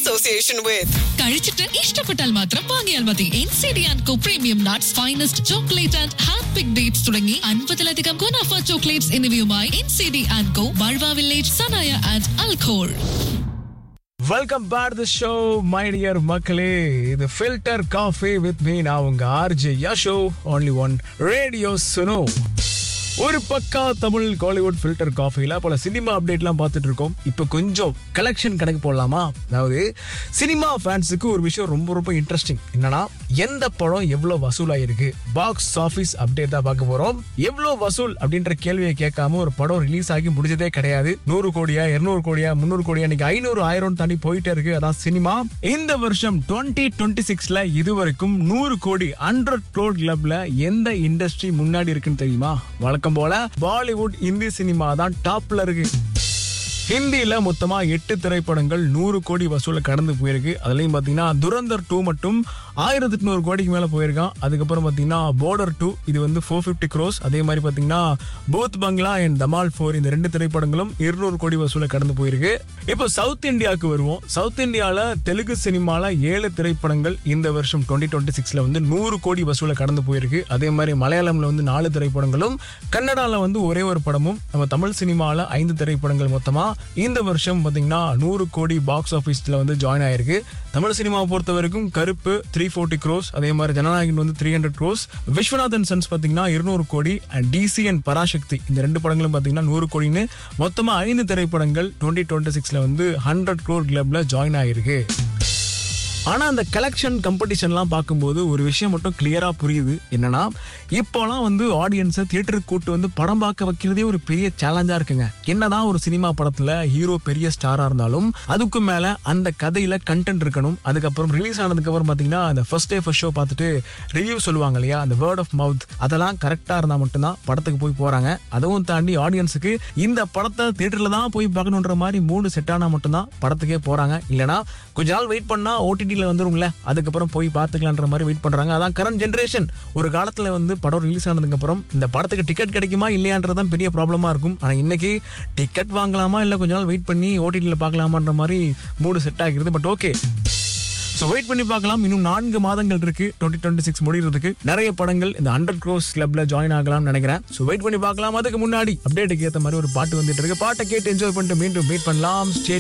association with. കഴിച്ചിട്ട് ഇഷ്ടപ്പെട്ടാൽ മാത്രം വാങ്ങിയാൽ മതി N C D and co premium nuts finest chocolate and hand pick dates തുടങ്ങി അൻപതിലധികം ഗുണാഫ ചോക്ലേറ്റ്സ് എന്നിവയുമായി N C D and co ബൾവ വില്ലേജ് സനായ ആൻഡ് അൽഖോൾ welcome back the show my dear மக்களே இது ஃபில்டர் காஃபி வித் மீ நான் உங்க RJ Yasho only one radio Suno ஒரு பக்கா தமிழ் காலிவுட் ஃபில்டர் காஃபில பல சினிமா அப்டேட்லாம் பார்த்துட்டு இருக்கோம் இப்போ கொஞ்சம் கலெக்ஷன் கணக்கு போடலாமா அதாவது சினிமா ஃபேன்ஸுக்கு ஒரு விஷயம் ரொம்ப ரொம்ப இன்ட்ரெஸ்டிங் என்னன்னா எந்த படம் எவ்வளோ வசூலாயிருக்கு பாக்ஸ் ஆஃபீஸ் அப்டேட் தான் பார்க்க போறோம் எவ்வளோ வசூல் அப்படின்ற கேள்வியை கேட்காம ஒரு படம் ரிலீஸ் ஆகி முடிஞ்சதே கிடையாது நூறு கோடியா இருநூறு கோடியா முந்நூறு கோடியா இன்னைக்கு ஐநூறு ஆயிரம் தாண்டி போயிட்டே இருக்கு அதான் சினிமா இந்த வருஷம் டுவெண்ட்டி டுவெண்ட்டி சிக்ஸ்ல இதுவரைக்கும் நூறு கோடி ஹண்ட்ரட் க்ரோட் கிளப்ல எந்த இண்டஸ்ட்ரி முன்னாடி இருக்குன்னு தெரியுமா வழக்கம் போல பாலிவுட் இந்தி சினிமா தான் டாப்ல இருக்கு ஹிந்தியில மொத்தமா எட்டு திரைப்படங்கள் நூறு கோடி வசூல கடந்து போயிருக்கு அதுலயும் பாத்தீங்கன்னா துரந்தர் டூ மட்டும் ஆயிரத்தி எட்நூறு கோடிக்கு மேல போயிருக்கான் அதுக்கப்புறம் பாத்தீங்கன்னா பார்டர் டூ இது வந்து ஃபோர் ஃபிஃப்டி க்ரோஸ் அதே மாதிரி பாத்தீங்கன்னா பூத் பங்களா அண்ட் தமால் ஃபோர் இந்த ரெண்டு திரைப்படங்களும் இருநூறு கோடி வசூல கடந்து போயிருக்கு இப்போ சவுத் இந்தியாவுக்கு வருவோம் சவுத் இந்தியால தெலுங்கு சினிமால ஏழு திரைப்படங்கள் இந்த வருஷம் டுவெண்ட்டி டுவெண்ட்டி சிக்ஸ்ல வந்து நூறு கோடி வசூல கடந்து போயிருக்கு அதே மாதிரி மலையாளம்ல வந்து நாலு திரைப்படங்களும் கன்னடால வந்து ஒரே ஒரு படமும் நம்ம தமிழ் சினிமால ஐந்து திரைப்படங்கள் மொத்தமா இந்த வருஷம் பாத்தீங்கன்னா நூறு கோடி பாக்ஸ் ஆஃபீஸ்ல வந்து ஜாயின் ஆயிருக்கு தமிழ் சினிமாவை பொறுத்த வரைக்கும் கருப்பு த்ரீ ஃபோர்ட்டி க்ரோஸ் அதே மாதிரி ஜனநாயகன் வந்து three hundred crores Viswanathan sons பாத்தீங்கன்னா இருநூறு கோடி அண்ட் டிசி அண்ட் பராசக்தி இந்த ரெண்டு படங்களும் பாத்தீங்கன்னா நூறு கோடின்னு மொத்தமா ஐந்து திரைப்படங்கள் டுவெண்ட்டி டுவெண்ட்டி சிக்ஸ்ல வந்து ஹண்ட்ரட் க்ரோர் கிளப்ல ஜாயின் ஆயிருக்கு ஆனா அந்த கலெக்ஷன் காம்படிஷன்லாம் பார்க்கும்போது ஒரு விஷயம் மட்டும் கிளியரா புரியுது என்னன்னா இப்போலாம் வந்து ஆடியன்ஸை தியேட்டருக்கு கூட்டு வந்து படம் பார்க்க வைக்கிறதே ஒரு பெரிய சேலஞ்சா இருக்குங்க என்னதான் ஒரு சினிமா படத்துல ஹீரோ பெரிய ஸ்டாரா இருந்தாலும் அதுக்கு மேல அந்த கதையில கண்டென்ட் இருக்கணும் அதுக்கப்புறம் ரிலீஸ் ஆனதுக்கு அப்புறம் பாத்தீங்கன்னா அந்த ஃபர்ஸ்ட் டே ஃபர்ஸ்ட் ஷோ பார்த்துட்டு ரிவ்யூ சொல்லுவாங்க இல்லையா அந்த வேர்ட் ஆஃப் மவுத் அதெல்லாம் கரெக்டா இருந்தா மட்டும்தான் படத்துக்கு போய் போறாங்க அதுவும் தாண்டி ஆடியன்ஸுக்கு இந்த படத்தை தியேட்டர்ல தான் போய் பார்க்கணுன்ற மாதிரி மூணு செட் ஆனா மட்டும்தான் படத்துக்கே போறாங்க இல்லனா கொஞ்ச நாள் வெயிட் பண்ணா ஓடிடியில் வந்துருங்களே அதுக்கப்புறம் போய் பார்த்துக்கலான்ற மாதிரி வெயிட் பண்றாங்க அதான் கரண்ட் ஜென்ரேஷன் ஒரு காலத்துல வந்து படம் ரிலீஸ் ஆனதுக்கு அப்புறம் இந்த படத்துக்கு டிக்கெட் கிடைக்குமா இல்லையான்றதான் பெரிய ப்ராப்ளமா இருக்கும் ஆனா இன்னைக்கு டிக்கெட் வாங்கலாமா இல்ல கொஞ்ச நாள் வெயிட் பண்ணி ஓடிடியில் பார்க்கலாமான்ற மாதிரி மூடு செட் ஆகிறது பட் ஓகே ஸோ வெயிட் பண்ணி பார்க்கலாம் இன்னும் நான்கு மாதங்கள் இருக்கு டுவெண்ட்டி டுவெண்ட்டி சிக்ஸ் முடிகிறதுக்கு நிறைய படங்கள் இந்த ஹண்ட்ரட் க்ரோஸ் கிளப்ல ஜாயின் ஆகலாம்னு நினைக்கிறேன் ஸோ வெயிட் பண்ணி பார்க்கலாம் அதுக்கு முன்னாடி அப்டேட்டுக்கு ஏற்ற மாதிரி ஒரு பாட்டு வந்துட்டு இருக்கு பாட்டை கேட்டு என்ஜாய் பண்ணிட்டு மீண்டும் மீட் பண்ணலாம் ஸ்டே